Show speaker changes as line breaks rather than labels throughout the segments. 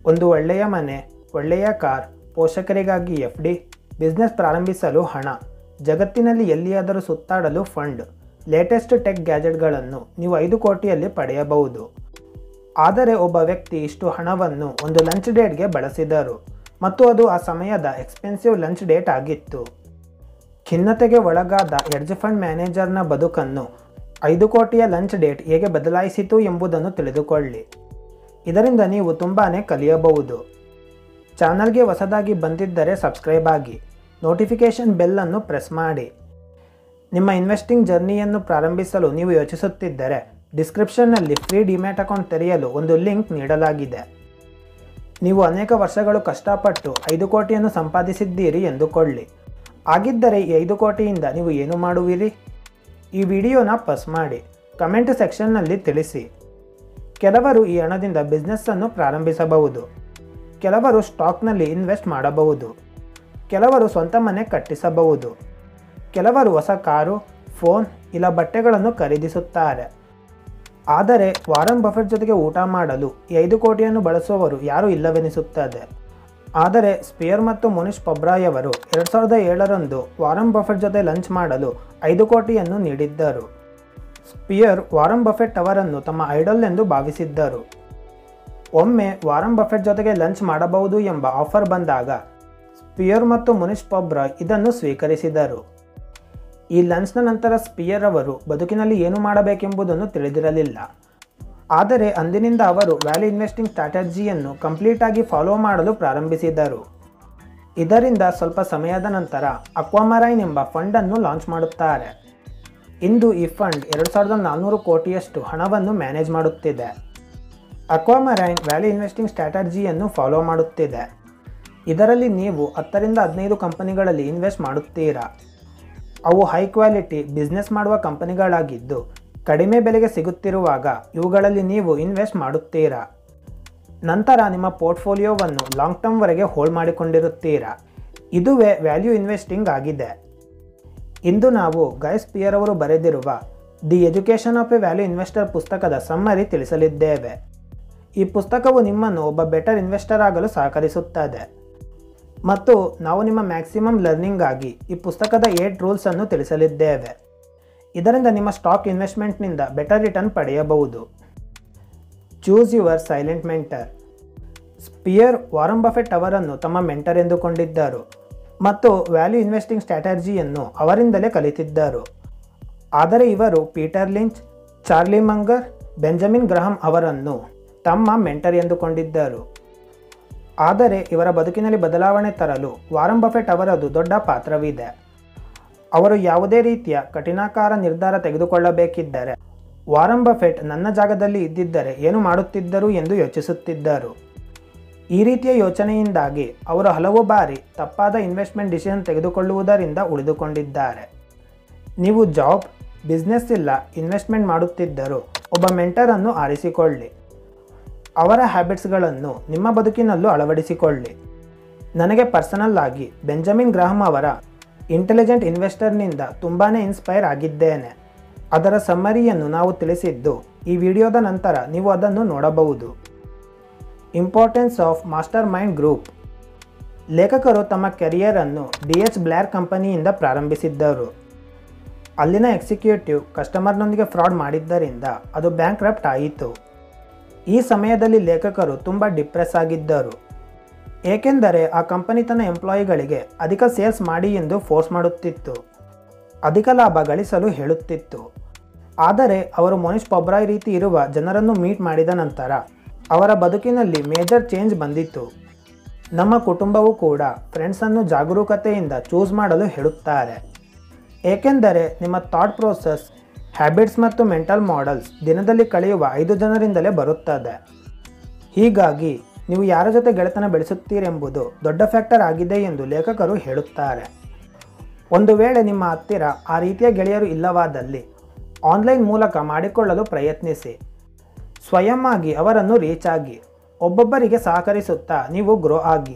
ಒಂದು ಒಳ್ಳೆಯ ಮನೆ ಒಳ್ಳೆಯ ಕಾರ್ ಪೋಷಕರಿಗಾಗಿ ಎಫ್ ಡಿ ಬಿಸ್ನೆಸ್ ಪ್ರಾರಂಭಿಸಲು ಹಣ ಜಗತ್ತಿನಲ್ಲಿ ಎಲ್ಲಿಯಾದರೂ ಸುತ್ತಾಡಲು ಫಂಡ್ ಲೇಟೆಸ್ಟ್ ಟೆಕ್ ಗ್ಯಾಜೆಟ್ಗಳನ್ನು ನೀವು ಐದು ಕೋಟಿಯಲ್ಲಿ ಪಡೆಯಬಹುದು ಆದರೆ ಒಬ್ಬ ವ್ಯಕ್ತಿ ಇಷ್ಟು ಹಣವನ್ನು ಒಂದು ಲಂಚ್ ಡೇಟ್ಗೆ ಬಳಸಿದರು ಮತ್ತು ಅದು ಆ ಸಮಯದ ಎಕ್ಸ್ಪೆನ್ಸಿವ್ ಲಂಚ್ ಡೇಟ್ ಆಗಿತ್ತು ಖಿನ್ನತೆಗೆ ಒಳಗಾದ ಎಡ್ಜ್ ಫಂಡ್ ಮ್ಯಾನೇಜರ್ನ ಬದುಕನ್ನು ಐದು ಕೋಟಿಯ ಲಂಚ್ ಡೇಟ್ ಹೇಗೆ ಬದಲಾಯಿಸಿತು ಎಂಬುದನ್ನು ತಿಳಿದುಕೊಳ್ಳಿ ಇದರಿಂದ ನೀವು ತುಂಬಾ ಕಲಿಯಬಹುದು ಚಾನಲ್ಗೆ ಹೊಸದಾಗಿ ಬಂದಿದ್ದರೆ ಸಬ್ಸ್ಕ್ರೈಬ್ ಆಗಿ ನೋಟಿಫಿಕೇಷನ್ ಬೆಲ್ಲನ್ನು ಪ್ರೆಸ್ ಮಾಡಿ ನಿಮ್ಮ ಇನ್ವೆಸ್ಟಿಂಗ್ ಜರ್ನಿಯನ್ನು ಪ್ರಾರಂಭಿಸಲು ನೀವು ಯೋಚಿಸುತ್ತಿದ್ದರೆ ಡಿಸ್ಕ್ರಿಪ್ಷನ್ನಲ್ಲಿ ಫ್ರೀ ಡಿಮ್ಯಾಟ್ ಅಕೌಂಟ್ ತೆರೆಯಲು ಒಂದು ಲಿಂಕ್ ನೀಡಲಾಗಿದೆ ನೀವು ಅನೇಕ ವರ್ಷಗಳು ಕಷ್ಟಪಟ್ಟು ಐದು ಕೋಟಿಯನ್ನು ಸಂಪಾದಿಸಿದ್ದೀರಿ ಎಂದುಕೊಳ್ಳಿ ಆಗಿದ್ದರೆ ಈ ಐದು ಕೋಟಿಯಿಂದ ನೀವು ಏನು ಮಾಡುವಿರಿ ಈ ವಿಡಿಯೋನ ಪಸ್ ಮಾಡಿ ಕಮೆಂಟ್ ಸೆಕ್ಷನ್ನಲ್ಲಿ ತಿಳಿಸಿ ಕೆಲವರು ಈ ಹಣದಿಂದ ಬಿಸ್ನೆಸ್ಸನ್ನು ಪ್ರಾರಂಭಿಸಬಹುದು ಕೆಲವರು ಸ್ಟಾಕ್ನಲ್ಲಿ ಇನ್ವೆಸ್ಟ್ ಮಾಡಬಹುದು ಕೆಲವರು ಸ್ವಂತ ಮನೆ ಕಟ್ಟಿಸಬಹುದು ಕೆಲವರು ಹೊಸ ಕಾರು ಫೋನ್ ಇಲ್ಲ ಬಟ್ಟೆಗಳನ್ನು ಖರೀದಿಸುತ್ತಾರೆ ಆದರೆ ವಾರನ್ ಬಫೆಟ್ ಜೊತೆಗೆ ಊಟ ಮಾಡಲು ಈ ಐದು ಕೋಟಿಯನ್ನು ಬಳಸುವವರು ಯಾರೂ ಇಲ್ಲವೆನಿಸುತ್ತದೆ ಆದರೆ ಸ್ಪಿಯರ್ ಮತ್ತು ಮುನಿಷ್ ಪಬ್ರಾಯ್ ಅವರು ಎರಡು ಸಾವಿರದ ಏಳರಂದು ವಾರನ್ ಬಫೆಟ್ ಜೊತೆ ಲಂಚ್ ಮಾಡಲು ಐದು ಕೋಟಿಯನ್ನು ನೀಡಿದ್ದರು ಸ್ಪಿಯರ್ ವಾರನ್ ಬಫೆಟ್ ಅವರನ್ನು ತಮ್ಮ ಐಡಲ್ ಎಂದು ಭಾವಿಸಿದ್ದರು ಒಮ್ಮೆ ವಾರನ್ ಬಫೆಟ್ ಜೊತೆಗೆ ಲಂಚ್ ಮಾಡಬಹುದು ಎಂಬ ಆಫರ್ ಬಂದಾಗ ಸ್ಪಿಯರ್ ಮತ್ತು ಮುನಿಷ್ ಪಬ್ರಾಯ್ ಇದನ್ನು ಸ್ವೀಕರಿಸಿದರು ಈ ಲಂಚ್ನ ನಂತರ ಸ್ಪಿಯರ್ ಅವರು ಬದುಕಿನಲ್ಲಿ ಏನು ಮಾಡಬೇಕೆಂಬುದನ್ನು ತಿಳಿದಿರಲಿಲ್ಲ ಆದರೆ ಅಂದಿನಿಂದ ಅವರು ವ್ಯಾಲ್ಯೂ ಇನ್ವೆಸ್ಟಿಂಗ್ ಸ್ಟ್ರಾಟಜಿಯನ್ನು ಕಂಪ್ಲೀಟ್ ಆಗಿ ಫಾಲೋ ಮಾಡಲು ಪ್ರಾರಂಭಿಸಿದರು ಇದರಿಂದ ಸ್ವಲ್ಪ ಸಮಯದ ನಂತರ ಅಕ್ವಾಮರೈನ್ ಎಂಬ ಫಂಡನ್ನು ಲಾಂಚ್ ಮಾಡುತ್ತಾರೆ ಇಂದು ಈ ಫಂಡ್ ಎರಡು ಸಾವಿರದ ನಾನ್ನೂರು ಕೋಟಿಯಷ್ಟು ಹಣವನ್ನು ಮ್ಯಾನೇಜ್ ಮಾಡುತ್ತಿದೆ ಅಕ್ವಾಮರೈನ್ ವ್ಯಾಲ್ಯೂ ಇನ್ವೆಸ್ಟಿಂಗ್ ಸ್ಟ್ರಾಟಜಿಯನ್ನು ಫಾಲೋ ಮಾಡುತ್ತಿದೆ ಇದರಲ್ಲಿ ನೀವು ಹತ್ತರಿಂದ ಹದಿನೈದು ಕಂಪನಿಗಳಲ್ಲಿ ಇನ್ವೆಸ್ಟ್ ಮಾಡುತ್ತೀರಾ ಅವು ಹೈ ಕ್ವಾಲಿಟಿ ಬಿಸ್ನೆಸ್ ಮಾಡುವ ಕಂಪನಿಗಳಾಗಿದ್ದು ಕಡಿಮೆ ಬೆಲೆಗೆ ಸಿಗುತ್ತಿರುವಾಗ ಇವುಗಳಲ್ಲಿ ನೀವು ಇನ್ವೆಸ್ಟ್ ಮಾಡುತ್ತೀರಾ ನಂತರ ನಿಮ್ಮ ಪೋರ್ಟ್ಫೋಲಿಯೋವನ್ನು ಲಾಂಗ್ ಟರ್ಮ್ವರೆಗೆ ಹೋಲ್ಡ್ ಮಾಡಿಕೊಂಡಿರುತ್ತೀರಾ ಇದುವೇ ವ್ಯಾಲ್ಯೂ ಇನ್ವೆಸ್ಟಿಂಗ್ ಆಗಿದೆ ಇಂದು ನಾವು ಗೈಸ್ ಪಿಯರ್ ಅವರು ಬರೆದಿರುವ the education of a value investor ಪುಸ್ತಕದ ಸಮ್ಮರಿ ತಿಳಿಸಲಿದ್ದೇವೆ ಈ ಪುಸ್ತಕವು ನಿಮ್ಮನ್ನು ಒಬ್ಬ ಬೆಟರ್ ಇನ್ವೆಸ್ಟರ್ ಆಗಲು ಸಹಕರಿಸುತ್ತದೆ ಮತ್ತು ನಾವು ನಿಮ್ಮ ಮ್ಯಾಕ್ಸಿಮಮ್ ಲರ್ನಿಂಗ್ ಆಗಿ ಈ ಪುಸ್ತಕದ ಏಟ್ ರೂಲ್ಸನ್ನು ತಿಳಿಸಲಿದ್ದೇವೆ ಇದರಿಂದ ನಿಮ್ಮ ಸ್ಟಾಕ್ ಇನ್ವೆಸ್ಟ್ಮೆಂಟ್ನಿಂದ ಬೆಟರ್ ರಿಟರ್ನ್ ಪಡೆಯಬಹುದು choose your silent mentor Spier Warren Buffett ಅವರನ್ನು ತಮ್ಮ ಮೆಂಟರ್ ಎಂದುಕೊಂಡಿದ್ದರು ಮತ್ತು ವ್ಯಾಲ್ಯೂ ಇನ್ವೆಸ್ಟಿಂಗ್ ಸ್ಟ್ರಾಟಜಿಯನ್ನು ಅವರಿಂದಲೇ ಕಲಿತಿದ್ದರು ಆದರೆ ಇವರು Peter Lynch Charlie Munger Benjamin Graham ಅವರನ್ನು ತಮ್ಮ ಮೆಂಟರ್ ಎಂದುಕೊಂಡಿದ್ದರು ಆದರೆ ಇವರ ಬದುಕಿನಲ್ಲಿ ಬದಲಾವಣೆ ತರಲು ವಾರನ್ ಬಫೆಟ್ ಅವರದು ದೊಡ್ಡ ಪಾತ್ರವಿದೆ ಅವರು ಯಾವುದೇ ರೀತಿಯ ಕಠಿಣಾಕಾರ ನಿರ್ಧಾರ ತೆಗೆದುಕೊಳ್ಳಬೇಕಿದ್ದರೆ ವಾರನ್ ಬಫೆಟ್ ನನ್ನ ಜಾಗದಲ್ಲಿ ಇದ್ದಿದ್ದರೆ ಏನು ಮಾಡುತ್ತಿದ್ದರು ಎಂದು ಯೋಚಿಸುತ್ತಿದ್ದರು ಈ ರೀತಿಯ ಯೋಚನೆಯಿಂದಾಗಿ ಅವರು ಹಲವು ಬಾರಿ ತಪ್ಪಾದ ಇನ್ವೆಸ್ಟ್ಮೆಂಟ್ ಡಿಸಿಷನ್ ತೆಗೆದುಕೊಳ್ಳುವುದರಿಂದ ಉಳಿದುಕೊಂಡಿದ್ದಾರೆ ನೀವು ಜಾಬ್ ಬಿಸ್ನೆಸ್ ಇಲ್ಲ ಇನ್ವೆಸ್ಟ್ಮೆಂಟ್ ಮಾಡುತ್ತಿದ್ದರೂ ಒಬ್ಬ ಮೆಂಟರನ್ನು ಆರಿಸಿಕೊಳ್ಳಿ ಅವರ ಹ್ಯಾಬಿಟ್ಸ್ಗಳನ್ನು ನಿಮ್ಮ ಬದುಕಿನಲ್ಲೂ ಅಳವಡಿಸಿಕೊಳ್ಳಿ ನನಗೆ ಪರ್ಸನಲ್ ಆಗಿ ಬೆಂಜಮಿನ್ ಗ್ರಾಹಂ ಅವರ ಇಂಟೆಲಿಜೆಂಟ್ ಇನ್ವೆಸ್ಟರ್ನಿಂದ ತುಂಬಾ ಇನ್ಸ್ಪೈರ್ ಆಗಿದ್ದೇನೆ ಅದರ ಸಮ್ಮರಿಯನ್ನು ನಾವು ತಿಳಿಸಿದ್ದು ಈ ವಿಡಿಯೋದ ನಂತರ ನೀವು ಅದನ್ನು ನೋಡಬಹುದು importance of mastermind group ಲೇಖಕರು ತಮ್ಮ ಕೆರಿಯರನ್ನು ಡಿ ಎಚ್ ಬ್ಲ್ಯಾರ್ ಕಂಪನಿಯಿಂದ ಪ್ರಾರಂಭಿಸಿದ್ದರು ಅಲ್ಲಿನ ಎಕ್ಸಿಕ್ಯೂಟಿವ್ ಕಸ್ಟಮರ್ನೊಂದಿಗೆ ಫ್ರಾಡ್ ಮಾಡಿದ್ದರಿಂದ ಅದು ಬ್ಯಾಂಕ್ ರಪ್ಟ್ ಆಯಿತು ಈ ಸಮಯದಲ್ಲಿ ಲೇಖಕರು ತುಂಬ ಡಿಪ್ರೆಸ್ ಆಗಿದ್ದರು ಏಕೆಂದರೆ ಆ ಕಂಪನಿ ತನ್ನ ಎಂಪ್ಲಾಯಿಗಳಿಗೆ ಅಧಿಕ ಸೇಲ್ಸ್ ಮಾಡಿ ಎಂದು ಫೋರ್ಸ್ ಮಾಡುತ್ತಿತ್ತು ಅಧಿಕ ಲಾಭ ಗಳಿಸಲು ಹೇಳುತ್ತಿತ್ತು ಆದರೆ ಅವರು ಮೋನಿಷ್ ಪೊಬ್ರಾಯ್ ರೀತಿ ಇರುವ ಜನರನ್ನು ಮೀಟ್ ಮಾಡಿದ ನಂತರ ಅವರ ಬದುಕಿನಲ್ಲಿ ಮೇಜರ್ ಚೇಂಜ್ ಬಂದಿತ್ತು ನಮ್ಮ ಕುಟುಂಬವೂ ಕೂಡ ಫ್ರೆಂಡ್ಸನ್ನು ಜಾಗರೂಕತೆಯಿಂದ ಚೂಸ್ ಮಾಡಲು ಹೇಳುತ್ತಾರೆ ಏಕೆಂದರೆ ನಿಮ್ಮ ಥಾಟ್ ಪ್ರೋಸೆಸ್ ಹ್ಯಾಬಿಟ್ಸ್ ಮತ್ತು ಮೆಂಟಲ್ ಮಾಡೆಲ್ಸ್ ದಿನದಲ್ಲಿ ಕಳೆಯುವ ಐದು ಜನರಿಂದಲೇ ಬರುತ್ತದೆ ಹೀಗಾಗಿ ನೀವು ಯಾರ ಜೊತೆ ಗೆಳೆತನ ಬೆಳೆಸುತ್ತೀರೆಂಬುದು ದೊಡ್ಡ ಫ್ಯಾಕ್ಟರ್ ಆಗಿದೆ ಎಂದು ಲೇಖಕರು ಹೇಳುತ್ತಾರೆ ಒಂದು ವೇಳೆ ನಿಮ್ಮ ಹತ್ತಿರ ಆ ರೀತಿಯ ಗೆಳೆಯರು ಇಲ್ಲವಾದಲ್ಲಿ ಆನ್ಲೈನ್ ಮೂಲಕ ಮಾಡಿಕೊಳ್ಳಲು ಪ್ರಯತ್ನಿಸಿ ಸ್ವಯಂ ಆಗಿ ಅವರನ್ನು ರೀಚ್ ಆಗಿ ಒಬ್ಬೊಬ್ಬರಿಗೆ ಸಹಕರಿಸುತ್ತಾ ನೀವು ಗ್ರೋ ಆಗಿ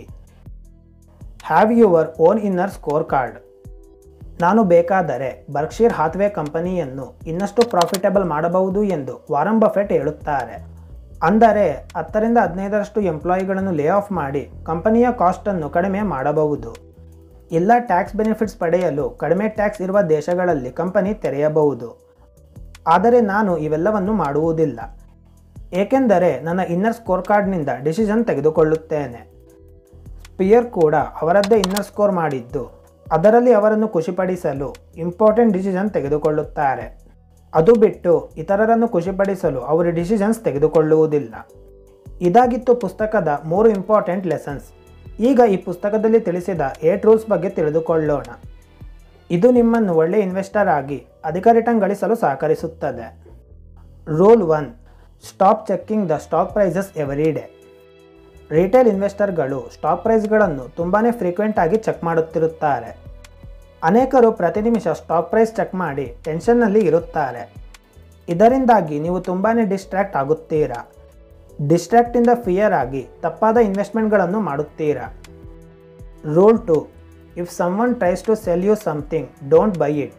have your own inner scorecard ನಾನು ಬೇಕಾದರೆ ಬರ್ಕ್ಷೀರ್ ಹಾತ್ವೇ ಕಂಪನಿಯನ್ನು ಇನ್ನಷ್ಟು ಪ್ರಾಫಿಟಬಲ್ ಮಾಡಬಹುದು ಎಂದು ವಾರನ್ ಬಫೆಟ್ ಹೇಳುತ್ತಾರೆ ಅಂದರೆ ಹತ್ತರಿಂದ ಹದಿನೈದರಷ್ಟು ಎಂಪ್ಲಾಯಿಗಳನ್ನು ಲೇ ಆಫ್ ಮಾಡಿ ಕಂಪನಿಯ ಕಾಸ್ಟನ್ನು ಕಡಿಮೆ ಮಾಡಬಹುದು ಇಲ್ಲ ಟ್ಯಾಕ್ಸ್ ಬೆನಿಫಿಟ್ಸ್ ಪಡೆಯಲು ಕಡಿಮೆ ಟ್ಯಾಕ್ಸ್ ಇರುವ ದೇಶಗಳಲ್ಲಿ ಕಂಪನಿ ತೆರೆಯಬಹುದು ಆದರೆ ನಾನು ಇವೆಲ್ಲವನ್ನು ಮಾಡುವುದಿಲ್ಲ ಏಕೆಂದರೆ ನನ್ನ ಇನ್ನರ್ ಸ್ಕೋರ್ ಕಾರ್ಡ್ನಿಂದ ಡಿಸಿಷನ್ ತೆಗೆದುಕೊಳ್ಳುತ್ತೇನೆ ಸ್ಪಿಯರ್ ಕೂಡ ಅವರದ್ದೇ ಇನ್ನರ್ ಸ್ಕೋರ್ ಮಾಡಿದ್ದು ಅದರಲ್ಲಿ ಅವರನ್ನು ಖುಷಿಪಡಿಸಲು ಇಂಪಾರ್ಟೆಂಟ್ ಡಿಸಿಷನ್ ತೆಗೆದುಕೊಳ್ಳುತ್ತಾರೆ ಅದು ಬಿಟ್ಟು ಇತರರನ್ನು ಖುಷಿಪಡಿಸಲು ಅವರು ಡಿಸಿಷನ್ಸ್ ತೆಗೆದುಕೊಳ್ಳುವುದಿಲ್ಲ ಇದಾಗಿತ್ತು ಪುಸ್ತಕದ ಮೂರು ಇಂಪಾರ್ಟೆಂಟ್ ಲೆಸನ್ಸ್ ಈಗ ಈ ಪುಸ್ತಕದಲ್ಲಿ ತಿಳಿಸಿದ ಏಟ್ ರೂಲ್ಸ್ ಬಗ್ಗೆ ತಿಳಿದುಕೊಳ್ಳೋಣ ಇದು ನಿಮ್ಮನ್ನು ಒಳ್ಳೆ ಇನ್ವೆಸ್ಟರ್ ಆಗಿ ಅಧಿಕ ರಿಟರ್ನ್ ಗಳಿಸಲು ಸಹಕರಿಸುತ್ತದೆ rule one stop checking the stock prices every day retail ಇನ್ವೆಸ್ಟರ್ಗಳು ಸ್ಟಾಕ್ ಪ್ರೈಸ್ಗಳನ್ನು ತುಂಬಾ ಫ್ರೀಕ್ವೆಂಟ್ ಆಗಿ ಚೆಕ್ ಮಾಡುತ್ತಿರುತ್ತಾರೆ ಅನೇಕರು ಪ್ರತಿ ನಿಮಿಷ ಸ್ಟಾಕ್ ಪ್ರೈಸ್ ಚೆಕ್ ಮಾಡಿ ಟೆನ್ಷನ್ನಲ್ಲಿ ಇರುತ್ತಾರೆ ಇದರಿಂದಾಗಿ ನೀವು ತುಂಬಾ ಡಿಸ್ಟ್ರಾಕ್ಟ್ ಆಗುತ್ತೀರಾ ಡಿಸ್ಟ್ರಾಕ್ಟಿಂದ ಫಿಯರ್ ಆಗಿ ತಪ್ಪಾದ ಇನ್ವೆಸ್ಟ್ಮೆಂಟ್ಗಳನ್ನು ಮಾಡುತ್ತೀರಾ rule two if someone tries to sell you something don't buy it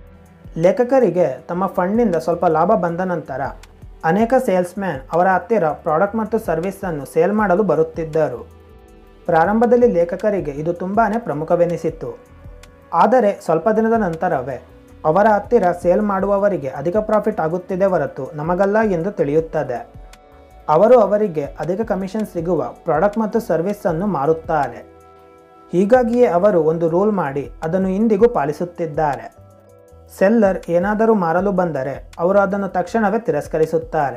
ಲೇಖಕರಿಗೆ ತಮ್ಮ ಫಂಡ್ನಿಂದ ಸ್ವಲ್ಪ ಲಾಭ ಬಂದ ನಂತರ ಅನೇಕ ಸೇಲ್ಸ್ಮ್ಯಾನ್ ಅವರ ಹತ್ತಿರ ಪ್ರಾಡಕ್ಟ್ ಮತ್ತು ಸರ್ವಿಸನ್ನು ಸೇಲ್ ಮಾಡಲು ಬರುತ್ತಿದ್ದರು ಪ್ರಾರಂಭದಲ್ಲಿ ಲೇಖಕರಿಗೆ ಇದು ತುಂಬಾ ಪ್ರಮುಖವೆನಿಸಿತ್ತು ಆದರೆ ಸ್ವಲ್ಪ ದಿನದ ನಂತರವೇ ಅವರ ಹತ್ತಿರ ಸೇಲ್ ಮಾಡುವವರಿಗೆ ಅಧಿಕ ಪ್ರಾಫಿಟ್ ಆಗುತ್ತಿದೆ ಹೊರತು ನಮಗಲ್ಲ ಎಂದು ತಿಳಿಯುತ್ತದೆ ಅವರು ಅವರಿಗೆ ಅಧಿಕ ಕಮಿಷನ್ ಸಿಗುವ ಪ್ರಾಡಕ್ಟ್ ಮತ್ತು ಸರ್ವಿಸನ್ನು ಮಾರುತ್ತಾರೆ ಹೀಗಾಗಿಯೇ ಅವರು ಒಂದು ರೂಲ್ ಮಾಡಿ ಅದನ್ನು ಇಂದಿಗೂ ಪಾಲಿಸುತ್ತಿದ್ದಾರೆ ಸೆಲ್ಲರ್ ಏನಾದರೂ ಮಾರಲು ಬಂದರೆ ಅವರು ಅದನ್ನು ತಕ್ಷಣವೇ ತಿರಸ್ಕರಿಸುತ್ತಾರೆ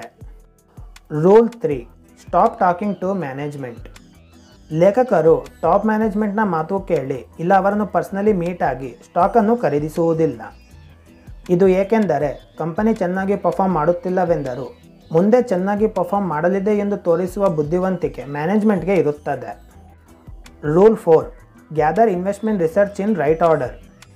rule three stop talking to management ಲೇಖಕರು ಟಾಪ್ ಮ್ಯಾನೇಜ್ಮೆಂಟ್ನ ಮಾತು ಕೇಳಿ ಇಲ್ಲ ಅವರನ್ನು ಪರ್ಸನಲಿ ಮೀಟ್ ಆಗಿ ಸ್ಟಾಕನ್ನು ಖರೀದಿಸುವುದಿಲ್ಲ ಇದು ಏಕೆಂದರೆ ಕಂಪನಿ ಚೆನ್ನಾಗಿ ಪರ್ಫಾರ್ಮ್ ಮಾಡುತ್ತಿಲ್ಲವೆಂದರೂ ಮುಂದೆ ಚೆನ್ನಾಗಿ ಪರ್ಫಾರ್ಮ್ ಮಾಡಲಿದೆ ಎಂದು ತೋರಿಸುವ ಬುದ್ಧಿವಂತಿಕೆ ಮ್ಯಾನೇಜ್ಮೆಂಟ್ಗೆ ಇರುತ್ತದೆ rule four gather investment research in right order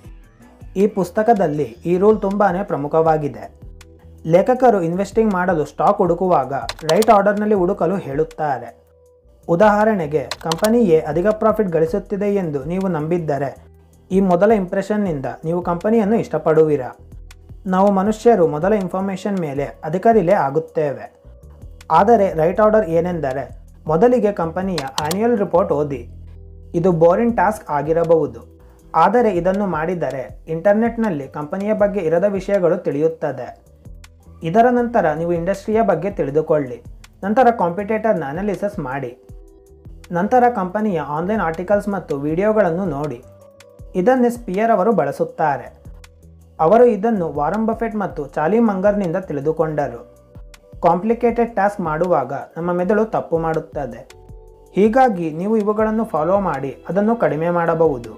ಈ ಪುಸ್ತಕದಲ್ಲಿ ಈ ರೂಲ್ ತುಂಬಾ ಪ್ರಮುಖವಾಗಿದೆ ಲೇಖಕರು ಇನ್ವೆಸ್ಟಿಂಗ್ ಮಾಡಲು ಸ್ಟಾಕ್ ಹುಡುಕುವಾಗ ರೈಟ್ ಆರ್ಡರ್ನಲ್ಲಿ ಹುಡುಕಲು ಹೇಳುತ್ತಾರೆ ಉದಾಹರಣೆಗೆ ಕಂಪನಿ ಎ ಅಧಿಕ ಪ್ರಾಫಿಟ್ ಗಳಿಸುತ್ತಿದೆ ಎಂದು ನೀವು ನಂಬಿದ್ದರೆ ಈ ಮೊದಲ ಇಂಪ್ರೆಷನ್ನಿಂದ ನೀವು ಕಂಪನಿಯನ್ನು ಇಷ್ಟಪಡುವಿರಾ ನಾವು ಮನುಷ್ಯರು ಮೊದಲ ಇನ್ಫಾರ್ಮೇಷನ್ ಮೇಲೆ ಅಧಿಕ ರಿಲೇ ಆಗುತ್ತೇವೆ ಆದರೆ ರೈಟ್ ಆರ್ಡರ್ ಏನೆಂದರೆ ಮೊದಲಿಗೆ ಕಂಪನಿಯ ಆನ್ಯುಯಲ್ ರಿಪೋರ್ಟ್ ಓದಿ ಇದು ಬೋರಿಂಗ್ ಟಾಸ್ಕ್ ಆಗಿರಬಹುದು ಆದರೆ ಇದನ್ನು ಮಾಡಿದರೆ ಇಂಟರ್ನೆಟ್ನಲ್ಲಿ ಕಂಪನಿಯ ಬಗ್ಗೆ ಇರದ ವಿಷಯಗಳು ತಿಳಿಯುತ್ತದೆ ಇದರ ನಂತರ ನೀವು ಇಂಡಸ್ಟ್ರಿಯ ಬಗ್ಗೆ ತಿಳಿದುಕೊಳ್ಳಿ ನಂತರ ಕಾಂಪಿಟೇಟರ್ನ ಅನಾಲಿಸಿಸ್ ಮಾಡಿ ನಂತರ ಕಂಪನಿಯ ಆನ್ಲೈನ್ ಆರ್ಟಿಕಲ್ಸ್ ಮತ್ತು ವಿಡಿಯೋಗಳನ್ನು ನೋಡಿ ಇದನ್ನೇ ಸ್ಪಿಯರ್ ಅವರು ಬಳಸುತ್ತಾರೆ ಅವರು ಇದನ್ನು ವಾರಂ ಬಫೆಟ್ ಮತ್ತು ಚಾಲಿ ಮಂಗರ್ನಿಂದ ತಿಳಿದುಕೊಂಡರು ಕಾಂಪ್ಲಿಕೇಟೆಡ್ ಟಾಸ್ಕ್ ಮಾಡುವಾಗ ನಮ್ಮ ಮೆದುಳು ತಪ್ಪು ಮಾಡುತ್ತದೆ ಹೀಗಾಗಿ ನೀವು ಇವುಗಳನ್ನು ಫಾಲೋ ಮಾಡಿ ಅದನ್ನು ಕಡಿಮೆ ಮಾಡಬಹುದು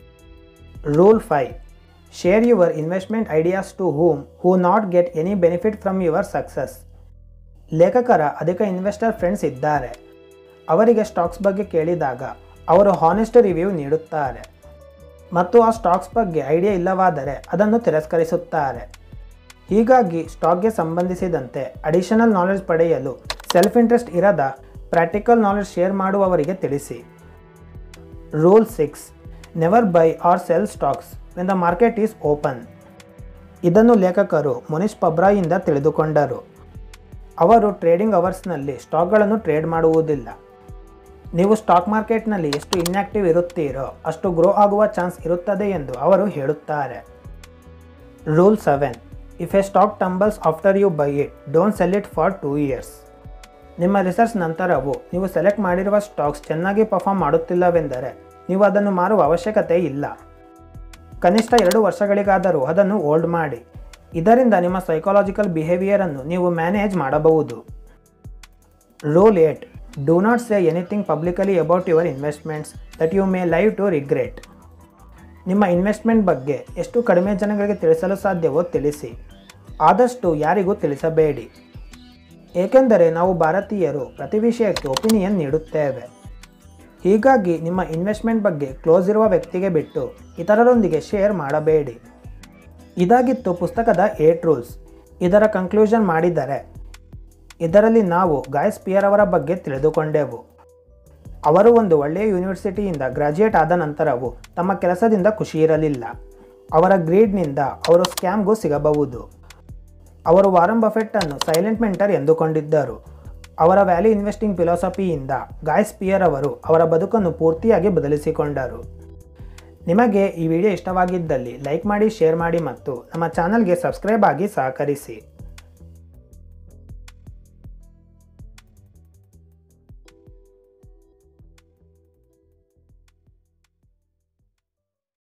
rule five share your investment ideas to whom who not get any benefit from your success ಲೇಖಕರ ಅಧಿಕ ಇನ್ವೆಸ್ಟರ್ ಫ್ರೆಂಡ್ಸ್ ಇದ್ದಾರೆ ಅವರಿಗೆ ಸ್ಟಾಕ್ಸ್ ಬಗ್ಗೆ ಕೇಳಿದಾಗ ಅವರು ಹಾನೆಸ್ಟ್ ರಿವ್ಯೂ ನೀಡುತ್ತಾರೆ ಮತ್ತು ಆ ಸ್ಟಾಕ್ಸ್ ಬಗ್ಗೆ ಐಡಿಯಾ ಇಲ್ಲವಾದರೆ ಅದನ್ನು ತಿರಸ್ಕರಿಸುತ್ತಾರೆ ಹೀಗಾಗಿ ಸ್ಟಾಕ್ಗೆ ಸಂಬಂಧಿಸಿದಂತೆ ಅಡಿಷನಲ್ ನಾಲೆಡ್ಜ್ ಪಡೆಯಲು ಸೆಲ್ಫ್ ಇಂಟ್ರೆಸ್ಟ್ ಇರದ ಪ್ರಾಕ್ಟಿಕಲ್ ನಾಲೆಡ್ಜ್ ಶೇರ್ ಮಾಡುವವರಿಗೆ ತಿಳಿಸಿ rule six never buy or sell stocks when the market is open ಇದನ್ನು ಲೇಖಕರು ಮುನಿಷ್ ಪಬ್ರಾಯಿಂದ ತಿಳಿದುಕೊಂಡರು ಅವರು ಟ್ರೇಡಿಂಗ್ ಅವರ್ಸ್ನಲ್ಲಿ ಸ್ಟಾಕ್ಗಳನ್ನು ಟ್ರೇಡ್ ಮಾಡುವುದಿಲ್ಲ ನೀವು ಸ್ಟಾಕ್ ಮಾರ್ಕೆಟ್ನಲ್ಲಿ ಎಷ್ಟು ಇನ್ಆಕ್ಟಿವ್ ಇರುತ್ತೀರೋ ಅಷ್ಟು ಗ್ರೋ ಆಗುವ ಚಾನ್ಸ್ ಇರುತ್ತದೆ ಎಂದು ಅವರು ಹೇಳುತ್ತಾರೆ rule seven if a stock tumbles after you buy it don't sell it for two years ನಿಮ್ಮ ರಿಸರ್ಚ್ ನಂತರವೂ ನೀವು ಸೆಲೆಕ್ಟ್ ಮಾಡಿರುವ ಸ್ಟಾಕ್ಸ್ ಚೆನ್ನಾಗಿ ಪರ್ಫಾರ್ಮ್ ಮಾಡುತ್ತಿಲ್ಲವೆಂದರೆ ನೀವು ಅದನ್ನು ಮಾರುವ ಅವಶ್ಯಕತೆ ಇಲ್ಲ ಕನಿಷ್ಠ ಎರಡು ವರ್ಷಗಳಿಗಾದರೂ ಅದನ್ನು ಹೋಲ್ಡ್ ಮಾಡಿ ಇದರಿಂದ ನಿಮ್ಮ ಸೈಕಾಲಜಿಕಲ್ ಬಿಹೇವಿಯರನ್ನು ನೀವು ಮ್ಯಾನೇಜ್ ಮಾಡಬಹುದು rule eight do not say anything publicly about your investments that you may live to regret ನಿಮ್ಮ ಇನ್ವೆಸ್ಟ್ಮೆಂಟ್ ಬಗ್ಗೆ ಎಷ್ಟು ಕಡಿಮೆ ಜನಗಳಿಗೆ ತಿಳಿಸಲು ಸಾಧ್ಯವೋ ತಿಳಿಸಿ ಆದಷ್ಟು ಯಾರಿಗೂ ತಿಳಿಸಬೇಡಿ ಏಕೆಂದರೆ ನಾವು ಭಾರತೀಯರು ಪ್ರತಿ ವಿಷಯಕ್ಕೆ ಒಪಿನಿಯನ್ ನೀಡುತ್ತೇವೆ ಹೀಗಾಗಿ ನಿಮ್ಮ ಇನ್ವೆಸ್ಟ್ಮೆಂಟ್ ಬಗ್ಗೆ ಕ್ಲೋಸ್ ಇರುವ ವ್ಯಕ್ತಿಗೆ ಬಿಟ್ಟು ಇತರರೊಂದಿಗೆ ಶೇರ್ ಮಾಡಬೇಡಿ ಇದಾಗಿತ್ತು ಪುಸ್ತಕದ ಏಟ್ ರೂಲ್ಸ್ ಇದರ ಕನ್ಕ್ಲೂಷನ್ ಮಾಡಿದರೆ ಇದರಲ್ಲಿ ನಾವು ಗಾಯಸ್ ಪಿಯರ್ ಅವರ ಬಗ್ಗೆ ತಿಳಿದುಕೊಂಡೆವು ಅವರು ಒಂದು ಒಳ್ಳೆಯ ಯೂನಿವರ್ಸಿಟಿಯಿಂದ ಗ್ರಾಜ್ಯುಯೇಟ್ ಆದ ನಂತರವೂ ತಮ್ಮ ಕೆಲಸದಿಂದ ಖುಷಿ ಇರಲಿಲ್ಲ ಅವರ ಗ್ರೀಡ್ನಿಂದ ಅವರು ಸ್ಕ್ಯಾಮ್ಗೂ ಸಿಗಬಹುದು ಅವರು ವಾರಂ ಬಫೆಟ್ಟನ್ನು ಸೈಲೆಂಟ್ ಮೆಂಟರ್ ಎಂದುಕೊಂಡಿದ್ದರು ಅವರ ವ್ಯಾಲ್ಯೂ ಇನ್ವೆಸ್ಟಿಂಗ್ ಫಿಲಾಸಫಿಯಿಂದ ಗಾಯ್ ಸ್ಪಿಯರ್ ಅವರು ಅವರ ಬದುಕನ್ನು ಪೂರ್ತಿಯಾಗಿ ಬದಲಿಸಿಕೊಂಡರು ನಿಮಗೆ ಈ ವಿಡಿಯೋ ಇಷ್ಟವಾಗಿದ್ದಲ್ಲಿ ಲೈಕ್ ಮಾಡಿ ಶೇರ್ ಮಾಡಿ ಮತ್ತು ನಮ್ಮ ಚಾನಲ್ಗೆ ಸಬ್ಸ್ಕ್ರೈಬ್ ಆಗಿ ಸಹಕರಿಸಿ